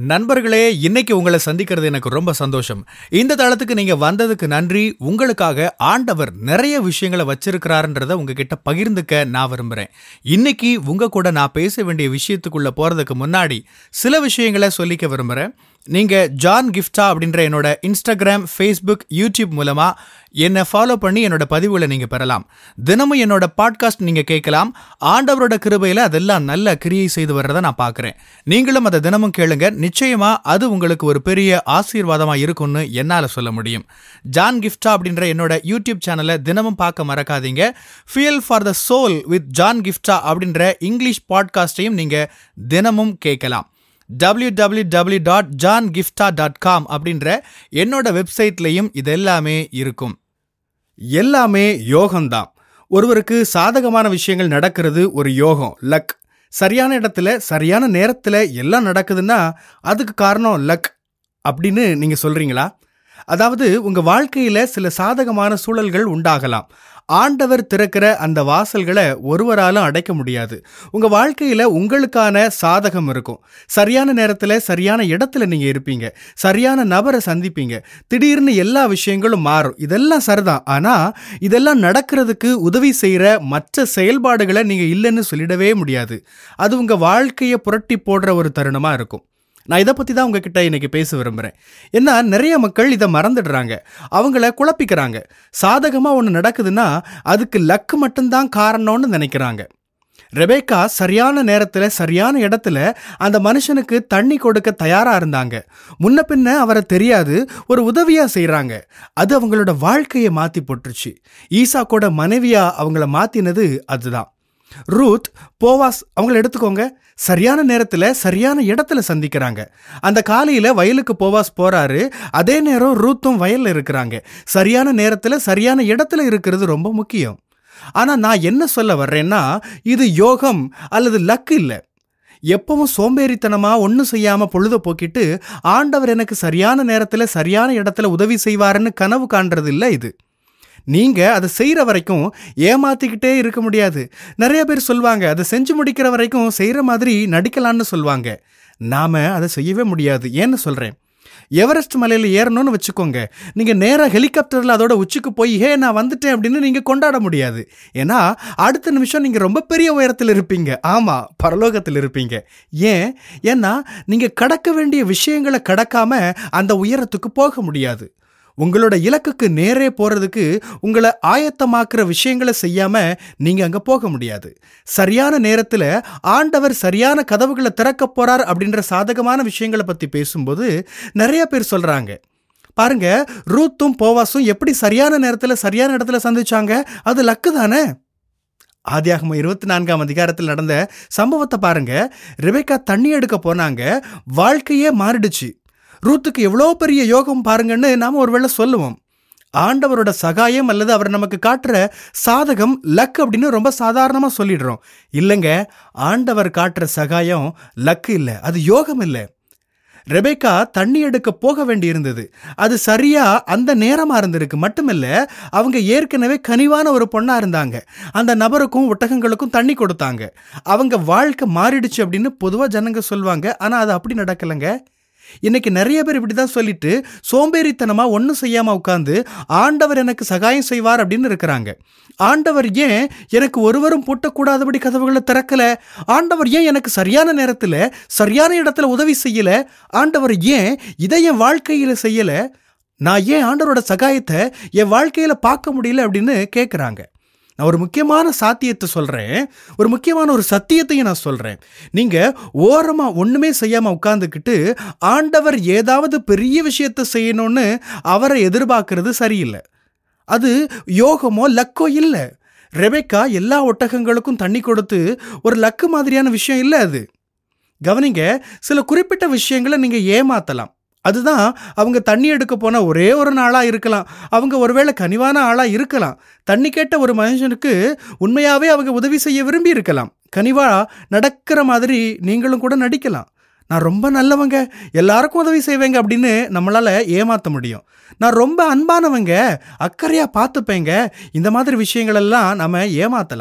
நண்பர்களே இன்னைக்கு உங்களை சந்திக்கிறது எனக்கு ரொம்ப சந்தோஷம் இந்த தளத்துக்கு நீங்க வந்ததுக்கு நன்றி உங்களுக்காக ஆண்டவர் நிறைய விஷயங்களை வச்சிருக்கிறாருன்றத உங்ககிட்ட பகிர்ந்துக்க நான் விரும்புறேன் இன்னைக்கு உங்க கூட நான் பேச வேண்டிய விஷயத்துக்குள்ள போறதுக்கு முன்னாடி சில விஷயங்களை சொல்லிக்க விரும்புறேன் நீங்க ஜான் கிஃப்டா அப்படின்ற என்னோட இன்ஸ்டாகிராம் ஃபேஸ்புக் யூடியூப் மூலமா என்னை ஃபாலோ பண்ணி என்னோட பதிவுகளை நீங்க பெறலாம் தினமும் என்னோட பாட்காஸ்ட் நீங்க கேட்கலாம் ஆண்டவரோட கிருபையில அதெல்லாம் நல்ல கிரியை செய்து வர்றதை நான் பார்க்குறேன் நீங்களும் அதை தினமும் கேளுங்க நிச்சயமா அது உங்களுக்கு ஒரு பெரிய ஆசீர்வாதமா இருக்கும்னு என்னால சொல்ல முடியும் ஜான் கிஃப்டா அப்படின்ற என்னோட யூடியூப் சேனலை தினமும் பார்க்க மறக்காதீங்க fuel for the soul with John Gifta அப்படின்ற இங்கிலீஷ் பாட்காஸ்டையும் நீங்க தினமும் கேட்கலாம் www.johngifta.com dot John Gifta dot com அப்படின்ற என்னோட வெப்சைட்லையும் இது எல்லாமே இருக்கும் எல்லாமே யோகம்தான் ஒருவருக்கு சாதகமான விஷயங்கள் நடக்கிறது ஒரு யோகம் லக் சரியான இடத்துல சரியான நேரத்தில் எல்லாம் நடக்குதுன்னா அதுக்கு காரணம் லக் அப்படின்னு நீங்க சொல்றீங்களா அதாவது உங்க வாழ்க்கையில சில சாதகமான சூழல்கள் உண்டாகலாம் ஆண்டவர் திறக்கிற அந்த வாசல்களை ஒருவராலும் அடைக்க முடியாது உங்க வாழ்க்கையில உங்களுக்கான சாதகம் இருக்கும் சரியான நேரத்துல சரியான இடத்துல நீங்க இருப்பீங்க சரியான நபரை சந்திப்பீங்க திடீர்னு எல்லா விஷயங்களும் மாறும் இதெல்லாம் சரிதான் ஆனா இதெல்லாம் நடக்கிறதுக்கு உதவி செய்யற மற்ற செயல்பாடுகளை நீங்க இல்லைன்னு சொல்லிடவே முடியாது அது உங்க வாழ்க்கையை புரட்டி போடுற ஒரு தருணமா இருக்கும் நான் இதை பற்றி தான் உங்ககிட்ட இன்னைக்கு பேச விரும்புகிறேன் ஏன்னா நிறைய மக்கள் இதை மறந்துடுறாங்க அவங்கள குழப்பிக்கிறாங்க சாதகமாக ஒன்று நடக்குதுன்னா அதுக்கு லக்கு மட்டும்தான் காரணம்னு நினைக்கிறாங்க ரெபேக்கா சரியான நேரத்தில் சரியான இடத்துல அந்த மனுஷனுக்கு தண்ணி கொடுக்க தயாராக இருந்தாங்க முன்ன பின்ன அவரை தெரியாது ஒரு உதவியாக செய்கிறாங்க அது அவங்களோட வாழ்க்கையை மாற்றி போட்டுருச்சு ஈசாக்கோட மனைவியா அவங்கள மாற்றினது அதுதான் ரூத் போவாஸ் அவங்கள எடுத்துக்கோங்க சரியான நேரத்தில் சரியான இடத்துல சந்திக்கிறாங்க அந்த காலையில் வயலுக்கு போவாஸ் போறாரு அதே நேரம் ரூத்தும் வயல்ல இருக்கிறாங்க சரியான நேரத்தில் சரியான இடத்துல இருக்கிறது ரொம்ப முக்கியம் ஆனால் நான் என்ன சொல்ல வர்றேன்னா இது யோகம் அல்லது லக் இல்லை எப்பவும் சோம்பேறித்தனமா ஒன்றும் செய்யாம பொழுத போக்கிட்டு ஆண்டவர் எனக்கு சரியான நேரத்தில் சரியான இடத்துல உதவி செய்வாருன்னு கனவு காண்றது இல்லை இது நீங்க அதை செய்யற வரைக்கும் ஏமாத்திக்கிட்டே இருக்க முடியாது நிறைய பேர் சொல்லுவாங்க அதை செஞ்சு முடிக்கிற வரைக்கும் செய்யற மாதிரி நடிக்கலான்னு சொல்லுவாங்க நாம அதை செய்யவே முடியாது ஏன்னு சொல்றேன் எவரெஸ்ட் மலையில் ஏறணும்னு வச்சுக்கோங்க நீங்கள் நேராக ஹெலிகாப்டரில் அதோட உச்சிக்கு போய் ஹே நான் வந்துட்டேன் அப்படின்னு நீங்கள் கொண்டாட முடியாது ஏன்னா அடுத்த நிமிஷம் நீங்கள் ரொம்ப பெரிய உயரத்தில் இருப்பீங்க ஆமாம் பரலோகத்தில் இருப்பீங்க ஏன் ஏன்னா நீங்கள் கடக்க வேண்டிய விஷயங்களை கடக்காம அந்த உயரத்துக்கு போக முடியாது உங்களோட இலக்குக்கு நேரே போறதுக்கு உங்களை ஆயத்தமாக்குற விஷயங்களை செய்யாம நீங்க அங்க போக முடியாது சரியான நேரத்துல ஆண்டவர் சரியான கதவுகளை திறக்க போறார் அப்படின்ற சாதகமான விஷயங்களை பத்தி பேசும்போது நிறைய பேர் சொல்றாங்க பாருங்க ரூத்தும் போவாஸும் எப்படி சரியான நேரத்துல சரியான இடத்துல சந்திச்சாங்க அது லக்கு தானே ஆதியாகம இருபத்தி நான்காம் அதிகாரத்தில் நடந்த சம்பவத்தை பாருங்க ரிபேக்கா தண்ணி எடுக்க போனாங்க வாழ்க்கையே மாறிடுச்சு ரூத்துக்கு எவ்வளோ பெரிய யோகம் பாருங்கன்னு நாம் ஒருவேளை சொல்லுவோம் ஆண்டவரோட சகாயம் அல்லது அவர் நமக்கு காட்டுற சாதகம் லக் அப்படின்னு ரொம்ப சாதாரணமாக சொல்லிடுறோம் இல்லைங்க ஆண்டவர் காட்டுற சகாயம் லக்கு இல்லை அது யோகம் இல்லை ரெபேக்கா தண்ணி எடுக்க போக வேண்டியிருந்தது அது சரியா அந்த நேரமா இருந்திருக்கு மட்டுமில்ல அவங்க ஏற்கனவே கனிவான ஒரு பொண்ணா இருந்தாங்க அந்த நபருக்கும் ஒட்டகங்களுக்கும் தண்ணி கொடுத்தாங்க அவங்க வாழ்க்கை மாறிடுச்சு அப்படின்னு பொதுவாக ஜனங்க சொல்லுவாங்க ஆனால் அது அப்படி நடக்கலைங்க இன்னைக்கு நிறைய பேர் இப்படி தான் சொல்லிட்டு சோம்பேறித்தனமா ஒன்றும் செய்யாம உட்காந்து ஆண்டவர் எனக்கு சகாயம் செய்வார் அப்படின்னு இருக்கிறாங்க ஆண்டவர் ஏன் எனக்கு ஒருவரும் பூட்டக்கூடாதபடி கதவுகளை திறக்கல ஆண்டவர் ஏன் எனக்கு சரியான நேரத்தில் சரியான இடத்துல உதவி செய்யல ஆண்டவர் ஏன் இதை என் வாழ்க்கையில செய்யல நான் ஏன் ஆண்டவரோட சகாயத்தை என் வாழ்க்கையில பார்க்க முடியல அப்படின்னு கேட்குறாங்க நான் ஒரு முக்கியமான சாத்தியத்தை சொல்கிறேன் ஒரு முக்கியமான ஒரு சத்தியத்தையும் நான் சொல்கிறேன் நீங்கள் ஓரமாக ஒன்றுமே செய்யாமல் உட்காந்துக்கிட்டு ஆண்டவர் ஏதாவது பெரிய விஷயத்தை செய்யணும்னு அவரை எதிர்பார்க்கறது சரியில்லை அது யோகமோ லக்கோ இல்லை ரெபேக்கா எல்லா ஒட்டகங்களுக்கும் தண்ணி கொடுத்து ஒரு லக்கு மாதிரியான விஷயம் இல்லை அது கவனிங்க சில குறிப்பிட்ட விஷயங்களை நீங்கள் ஏமாத்தலாம் அதுதான் அவங்க தண்ணி எடுக்க போன ஒரே ஒரு நாளாக இருக்கலாம் அவங்க ஒருவேளை கனிவான ஆளாக இருக்கலாம் தண்ணி கேட்ட ஒரு மனுஷனுக்கு உண்மையாகவே அவங்க உதவி செய்ய விரும்பி இருக்கலாம் கனிவா நடக்கிற மாதிரி நீங்களும் கூட நடிக்கலாம் நான் ரொம்ப நல்லவங்க எல்லாருக்கும் உதவி செய்வேங்க அப்படின்னு நம்மளால் ஏமாற்ற முடியும் நான் ரொம்ப அன்பானவங்க அக்கறையாக பார்த்துப்பேங்க இந்த மாதிரி விஷயங்களெல்லாம் நம்ம ஏமாற்றலாம்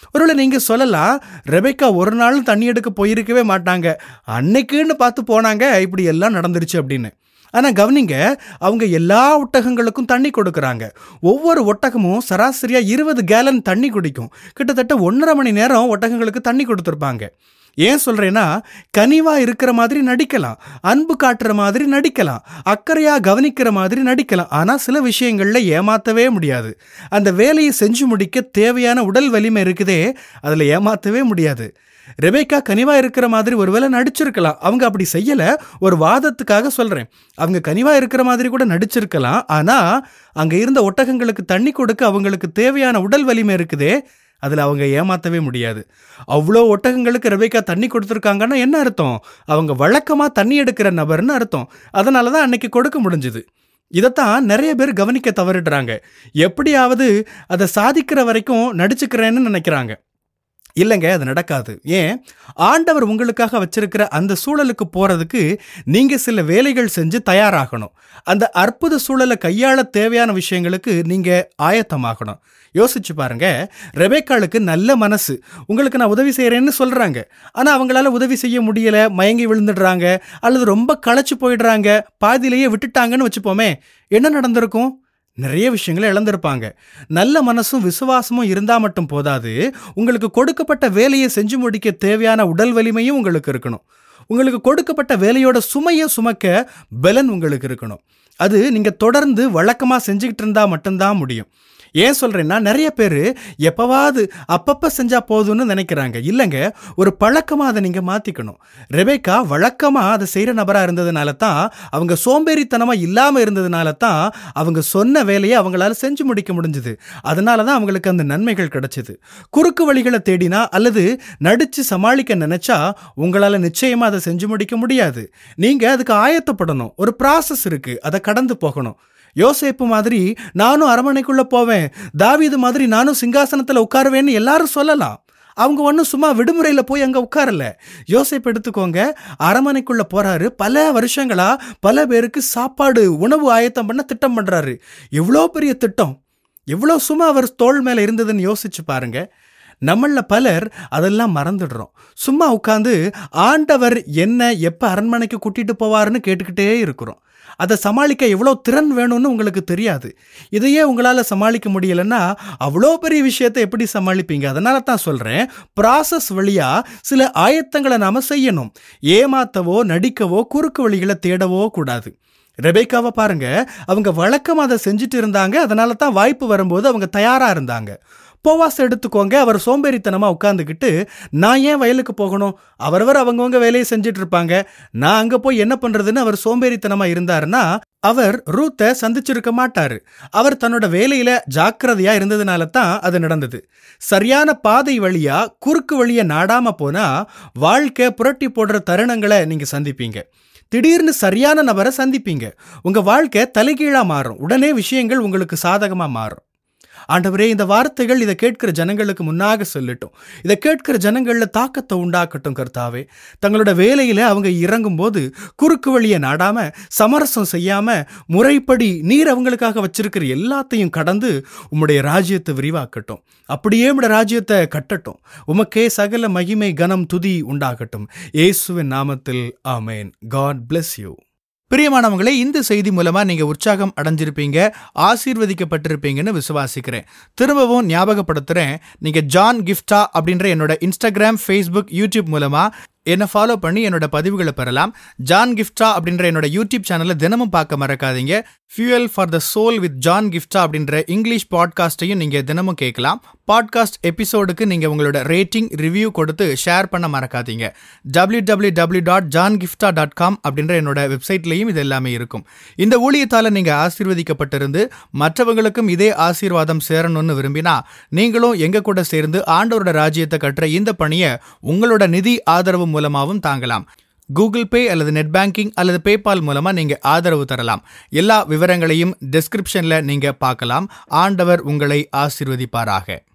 ஒருவேளை நீங்க சொல்லலாம் ரெபேக்கா ஒரு நாளும் தண்ணி எடுக்க போயிருக்கவே மாட்டாங்க அன்னைக்குன்னு பார்த்து போனாங்க இப்படி எல்லாம் நடந்துருச்சு அப்படின்னு ஆனா கவனிங்க அவங்க எல்லா ஒட்டகங்களுக்கும் தண்ணி கொடுக்கறாங்க ஒவ்வொரு ஒட்டகமும் சராசரியா இருபது கேலன் தண்ணி குடிக்கும் கிட்டத்தட்ட ஒன்றரை மணி நேரம் ஒட்டகங்களுக்கு தண்ணி கொடுத்துருப்பாங்க ஏன் சொல்றேன்னா கனிவா இருக்கிற மாதிரி நடிக்கலாம் அன்பு காட்டுற மாதிரி நடிக்கலாம் அக்கறையா கவனிக்கிற மாதிரி நடிக்கலாம் ஆனா சில விஷயங்கள்ல ஏமாத்தவே முடியாது அந்த வேலையை செஞ்சு முடிக்க தேவையான உடல் வலிமை இருக்குதே அதுல ஏமாத்தவே முடியாது ரெபேக்கா கனிவா இருக்கிற மாதிரி ஒருவேளை நடிச்சிருக்கலாம் அவங்க அப்படி செய்யல ஒரு வாதத்துக்காக சொல்றேன் அவங்க கனிவா இருக்கிற மாதிரி கூட நடிச்சிருக்கலாம் ஆனா அங்க இருந்த ஒட்டகங்களுக்கு தண்ணி கொடுக்க அவங்களுக்கு தேவையான உடல் வலிமை இருக்குதே அதில் அவங்க ஏமாத்தவே முடியாது அவ்வளோ ஒட்டகங்களுக்கு ரெபேக்கா தண்ணி கொடுத்துருக்காங்கன்னா என்ன அர்த்தம் அவங்க வழக்கமாக தண்ணி எடுக்கிற நபர்னு அர்த்தம் அதனால தான் அன்னைக்கு கொடுக்க முடிஞ்சுது இதைத்தான் நிறைய பேர் கவனிக்க தவறிடுறாங்க எப்படியாவது அதை சாதிக்கிற வரைக்கும் நடிச்சுக்கிறேன்னு நினைக்கிறாங்க இல்லைங்க அது நடக்காது ஏன் ஆண்டவர் உங்களுக்காக வச்சிருக்கிற அந்த சூழலுக்கு போறதுக்கு நீங்க சில வேலைகள் செஞ்சு தயாராகணும் அந்த அற்புத சூழலை கையாள தேவையான விஷயங்களுக்கு நீங்க ஆயத்தமாகணும் யோசிச்சு பாருங்க ரெபேக்காளுக்கு நல்ல மனசு உங்களுக்கு நான் உதவி செய்கிறேன்னு சொல்றாங்க ஆனா அவங்களால உதவி செய்ய முடியல மயங்கி விழுந்துடுறாங்க அல்லது ரொம்ப களைச்சு போயிடுறாங்க பாதியிலேயே விட்டுட்டாங்கன்னு வச்சுப்போமே என்ன நடந்திருக்கும் நிறைய விஷயங்களை இழந்திருப்பாங்க நல்ல மனசும் விசுவாசமும் இருந்தா மட்டும் போதாது உங்களுக்கு கொடுக்கப்பட்ட வேலையை செஞ்சு முடிக்க தேவையான உடல் வலிமையும் உங்களுக்கு இருக்கணும் உங்களுக்கு கொடுக்கப்பட்ட வேலையோட சுமையை சுமக்க பலன் உங்களுக்கு இருக்கணும் அது நீங்க தொடர்ந்து வழக்கமா செஞ்சுக்கிட்டு இருந்தா மட்டும்தான் முடியும் ஏன் சொல்றேன்னா நிறைய பேர் எப்பவாவது அப்பப்ப செஞ்சா போதும்னு நினைக்கிறாங்க இல்லைங்க ஒரு பழக்கமா அதை நீங்க மாத்திக்கணும் ரெபேக்கா வழக்கமா அதை செய்யற நபரா இருந்ததுனால தான் அவங்க சோம்பேறித்தனமா இல்லாம இருந்ததுனால தான் அவங்க சொன்ன வேலையை அவங்களால செஞ்சு முடிக்க முடிஞ்சது அதனால தான் அவங்களுக்கு அந்த நன்மைகள் கிடைச்சது குறுக்கு வழிகளை தேடினா அல்லது நடிச்சு சமாளிக்க நினைச்சா உங்களால நிச்சயமா அதை செஞ்சு முடிக்க முடியாது நீங்க அதுக்கு ஆயத்தப்படணும் ஒரு ப்ராசஸ் இருக்கு அதை கடந்து போகணும் யோசேப்பு மாதிரி நானும் அரமனைக்குள்ள போவேன் தாவீது மாதிரி நானும் சிங்காசனத்துல உட்காருவேன்னு எல்லாரும் சொல்லலாம் அவங்க ஒன்றும் சும்மா விடுமுறையில் போய் அங்கே உட்காரல யோசேப் எடுத்துக்கோங்க அரமனைக்குள்ள போறாரு பல வருஷங்களா பல பேருக்கு சாப்பாடு உணவு ஆயத்தம் பண்ண திட்டம் பண்றாரு எவ்வளோ பெரிய திட்டம் எவ்வளோ சும்மா அவர் தோள் மேலே இருந்ததுன்னு யோசிச்சு பாருங்க நம்மள பலர் அதெல்லாம் மறந்துடுறோம் சும்மா உட்காந்து ஆண்டவர் என்ன எப்போ அரண்மனைக்கு கூட்டிட்டு போவாருன்னு கேட்டுக்கிட்டே இருக்கிறோம் அதை சமாளிக்க எவ்வளோ திறன் வேணும்னு உங்களுக்கு தெரியாது இதையே உங்களால் சமாளிக்க முடியலன்னா அவ்வளோ பெரிய விஷயத்தை எப்படி சமாளிப்பீங்க அதனால தான் சொல்கிறேன் ப்ராசஸ் வழியாக சில ஆயத்தங்களை நாம் செய்யணும் ஏமாத்தவோ நடிக்கவோ குறுக்கு வழிகளை தேடவோ கூடாது ரெபேக்காவை பாருங்க அவங்க வழக்கம் அதை செஞ்சுட்டு இருந்தாங்க அதனால தான் வாய்ப்பு வரும்போது அவங்க தயாரா இருந்தாங்க போவாஸ் எடுத்துக்கோங்க அவர் சோம்பேறித்தனமா உட்காந்துக்கிட்டு நான் ஏன் வயலுக்கு போகணும் அவரவர் அவங்கவங்க வேலையை செஞ்சுட்டு இருப்பாங்க நான் அங்க போய் என்ன பண்றதுன்னு அவர் சோம்பேறித்தனமா இருந்தாருன்னா அவர் ரூத்தை சந்திச்சிருக்க மாட்டாரு அவர் தன்னோட வேலையில ஜாக்கிரதையா இருந்ததுனால தான் அது நடந்தது சரியான பாதை வழியா குறுக்கு வழியை நாடாம போனா வாழ்க்கை புரட்டி போடுற தருணங்களை நீங்க சந்திப்பீங்க திடீர்னு சரியான நபரை சந்திப்பீங்க உங்க வாழ்க்கை தலைகீழா மாறும் உடனே விஷயங்கள் உங்களுக்கு சாதகமா மாறும் ஆண்டவரே இந்த வார்த்தைகள் இதை கேட்கிற ஜனங்களுக்கு முன்னாக சொல்லட்டும் இதை கேட்கிற ஜனங்கள்ல தாக்கத்தை உண்டாக்கட்டும் கர்த்தாவே தங்களோட வேலையில அவங்க இறங்கும் போது குறுக்கு வழியை நாடாம சமரசம் செய்யாம முறைப்படி நீர் அவங்களுக்காக வச்சிருக்கிற எல்லாத்தையும் கடந்து உம்முடைய ராஜ்யத்தை விரிவாக்கட்டும் அப்படியே உம்முடைய ராஜ்யத்தை கட்டட்டும் உமக்கே சகல மகிமை கனம் துதி உண்டாகட்டும் இயேசுவின் நாமத்தில் ஆமேன் காட் bless யூ பிரியமானவங்களே இந்த செய்தி மூலமா நீங்க உற்சாகம் அடைஞ்சிருப்பீங்க ஆசீர்வதிக்கப்பட்டிருப்பீங்கன்னு விசுவாசிக்கிறேன் திரும்பவும் ஞாபகப்படுத்துறேன் நீங்க ஜான் கிஃப்டா அப்படின்ற என்னோட இன்ஸ்டாகிராம் ஃபேஸ்புக் யூடியூப் மூலமா என்னை ஃபாலோ பண்ணி என்னோட பதிவுகளை பெறலாம் ஜான் கிஃப்டா அப்படின்ற என்னோட யூடியூப் சேனலை தினமும் பார்க்க மறக்காதீங்க fuel for the soul with John Gifta அப்படின்ற இங்கிலீஷ் பாட்காஸ்ட்டையும் நீங்க தினமும் கேட்கலாம் பாட்காஸ்ட் எபிசோடுக்கு நீங்க உங்களோட ரேட்டிங் ரிவ்யூ கொடுத்து ஷேர் பண்ண மறக்காதீங்க W W W dot John Gifta dot com அப்படின்ற என்னோட வெப்சைட்லையும் இது எல்லாமே இருக்கும் இந்த ஊழியத்தால நீங்க ஆசீர்வதிக்கப்பட்டிருந்து மற்றவங்களுக்கும் இதே ஆசீர்வாதம் சேரணும்னு விரும்பினா நீங்களும் எங்க கூட சேர்ந்து ஆண்டவரோட ராஜ்யத்தை கட்டுற இந்த பணியை உங்களோட நிதி ஆதரவு மூலமாகவும் தாங்கலாம் கூகுள் பே அல்லது நெட் பேங்கிங் அல்லது பேபால் மூலமா நீங்க ஆதரவு தரலாம் எல்லா விவரங்களையும் டிஸ்கிரிப்ஷன்ல நீங்க பார்க்கலாம் ஆண்டவர் உங்களை ஆசீர்வதிப்பாராக